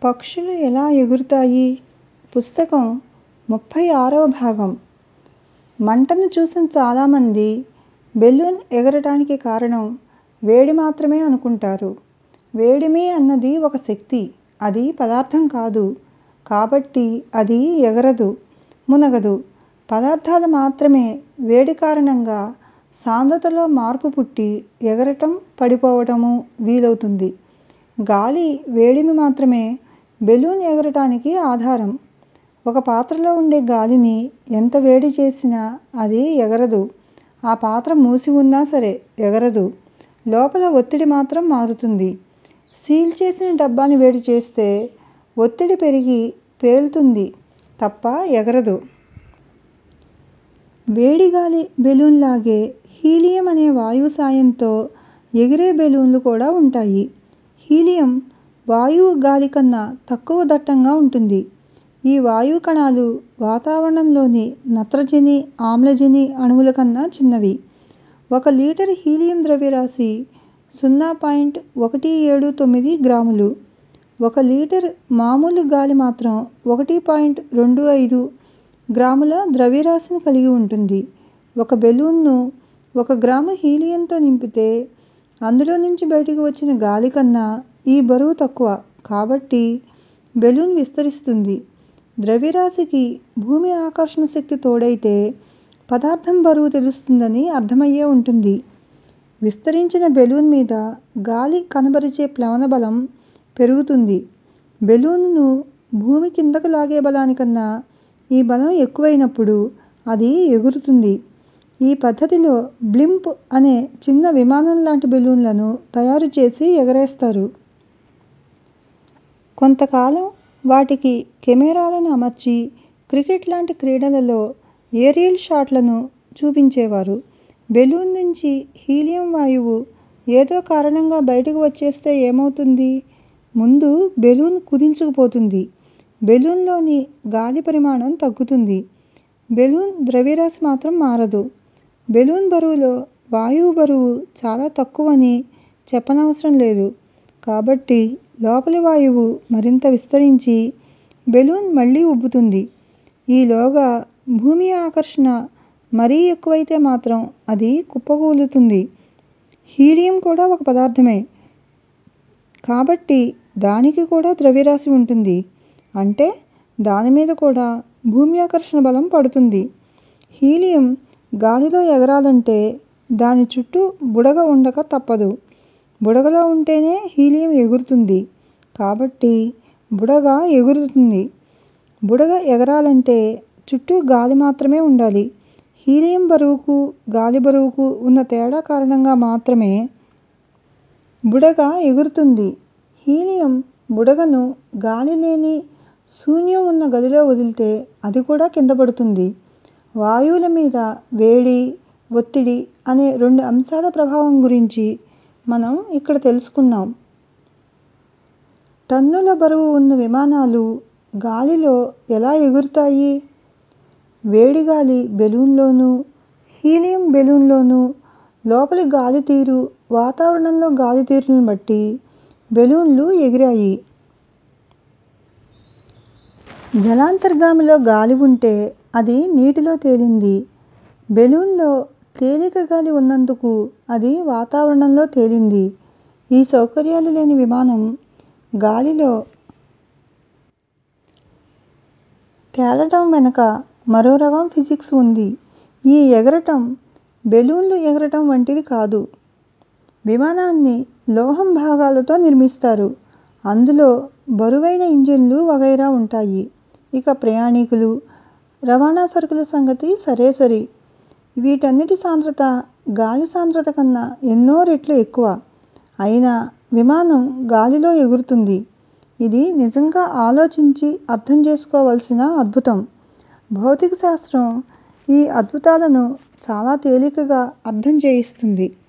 పక్షులు ఎలా ఎగురుతాయి పుస్తకం ముప్పై ఆరవ భాగం మంటను చూసిన చాలామంది బెలూన్ ఎగరటానికి కారణం వేడి మాత్రమే అనుకుంటారు వేడిమి అన్నది ఒక శక్తి అది పదార్థం కాదు కాబట్టి అది ఎగరదు మునగదు పదార్థాలు మాత్రమే వేడి కారణంగా సాంద్రతలో మార్పు పుట్టి ఎగరటం పడిపోవటం వీలవుతుంది గాలి వేడిమి మాత్రమే బెలూన్ ఎగరటానికి ఆధారం ఒక పాత్రలో ఉండే గాలిని ఎంత వేడి చేసినా అది ఎగరదు ఆ పాత్ర మూసి ఉన్నా సరే ఎగరదు లోపల ఒత్తిడి మాత్రం మారుతుంది సీల్ చేసిన డబ్బాని వేడి చేస్తే ఒత్తిడి పెరిగి పేలుతుంది తప్ప ఎగరదు వేడి గాలి బెలూన్ లాగే హీలియం అనే వాయువు సాయంతో ఎగిరే బెలూన్లు కూడా ఉంటాయి హీలియం వాయువు గాలి కన్నా తక్కువ దట్టంగా ఉంటుంది ఈ వాయువు కణాలు వాతావరణంలోని నత్రజని ఆమ్లజని అణువుల కన్నా చిన్నవి ఒక లీటరు హీలియం ద్రవ్యరాశి సున్నా పాయింట్ ఒకటి ఏడు తొమ్మిది గ్రాములు ఒక లీటర్ మామూలు గాలి మాత్రం ఒకటి పాయింట్ రెండు ఐదు గ్రాముల ద్రవ్యరాశిని కలిగి ఉంటుంది ఒక బెలూన్ను ఒక గ్రాము హీలియంతో నింపితే అందులో నుంచి బయటకు వచ్చిన గాలి కన్నా ఈ బరువు తక్కువ కాబట్టి బెలూన్ విస్తరిస్తుంది ద్రవ్యరాశికి భూమి ఆకర్షణ శక్తి తోడైతే పదార్థం బరువు తెలుస్తుందని అర్థమయ్యే ఉంటుంది విస్తరించిన బెలూన్ మీద గాలి కనబరిచే ప్లవన బలం పెరుగుతుంది బెలూన్ను భూమి కిందకు లాగే బలానికన్నా ఈ బలం ఎక్కువైనప్పుడు అది ఎగురుతుంది ఈ పద్ధతిలో బ్లింప్ అనే చిన్న విమానం లాంటి బెలూన్లను తయారు చేసి ఎగరేస్తారు కొంతకాలం వాటికి కెమెరాలను అమర్చి క్రికెట్ లాంటి క్రీడలలో ఏరియల్ షాట్లను చూపించేవారు బెలూన్ నుంచి హీలియం వాయువు ఏదో కారణంగా బయటకు వచ్చేస్తే ఏమవుతుంది ముందు బెలూన్ కుదించుకుపోతుంది బెలూన్లోని గాలి పరిమాణం తగ్గుతుంది బెలూన్ ద్రవ్యరాశి మాత్రం మారదు బెలూన్ బరువులో వాయువు బరువు చాలా తక్కువని చెప్పనవసరం లేదు కాబట్టి లోపలి వాయువు మరింత విస్తరించి బెలూన్ మళ్ళీ ఉబ్బుతుంది ఈలోగా భూమి ఆకర్షణ మరీ ఎక్కువైతే మాత్రం అది కుప్పకూలుతుంది హీలియం కూడా ఒక పదార్థమే కాబట్టి దానికి కూడా ద్రవ్యరాశి ఉంటుంది అంటే దాని మీద కూడా భూమి ఆకర్షణ బలం పడుతుంది హీలియం గాలిలో ఎగరాలంటే దాని చుట్టూ బుడగ ఉండక తప్పదు బుడగలో ఉంటేనే హీలియం ఎగురుతుంది కాబట్టి బుడగ ఎగురుతుంది బుడగ ఎగరాలంటే చుట్టూ గాలి మాత్రమే ఉండాలి హీలియం బరువుకు గాలి బరువుకు ఉన్న తేడా కారణంగా మాత్రమే బుడగ ఎగురుతుంది హీలియం బుడగను గాలి లేని శూన్యం ఉన్న గదిలో వదిలితే అది కూడా కింద పడుతుంది వాయువుల మీద వేడి ఒత్తిడి అనే రెండు అంశాల ప్రభావం గురించి మనం ఇక్కడ తెలుసుకున్నాం టన్నుల బరువు ఉన్న విమానాలు గాలిలో ఎలా ఎగురుతాయి వేడి గాలి బెలూన్లోనూ హీలియం బెలూన్లోనూ లోపలి గాలి తీరు వాతావరణంలో గాలి తీరును బట్టి బెలూన్లు ఎగిరాయి జలాంతర్గామిలో గాలి ఉంటే అది నీటిలో తేలింది బెలూన్లో తేలిక గాలి ఉన్నందుకు అది వాతావరణంలో తేలింది ఈ సౌకర్యాలు లేని విమానం గాలిలో తేలటం వెనక మరో రకం ఫిజిక్స్ ఉంది ఈ ఎగరటం బెలూన్లు ఎగరటం వంటిది కాదు విమానాన్ని లోహం భాగాలతో నిర్మిస్తారు అందులో బరువైన ఇంజిన్లు వగైరా ఉంటాయి ఇక ప్రయాణికులు రవాణా సరుకుల సంగతి సరే సరి వీటన్నిటి సాంద్రత గాలి సాంద్రత కన్నా ఎన్నో రెట్లు ఎక్కువ అయినా విమానం గాలిలో ఎగురుతుంది ఇది నిజంగా ఆలోచించి అర్థం చేసుకోవలసిన అద్భుతం భౌతిక శాస్త్రం ఈ అద్భుతాలను చాలా తేలికగా అర్థం చేయిస్తుంది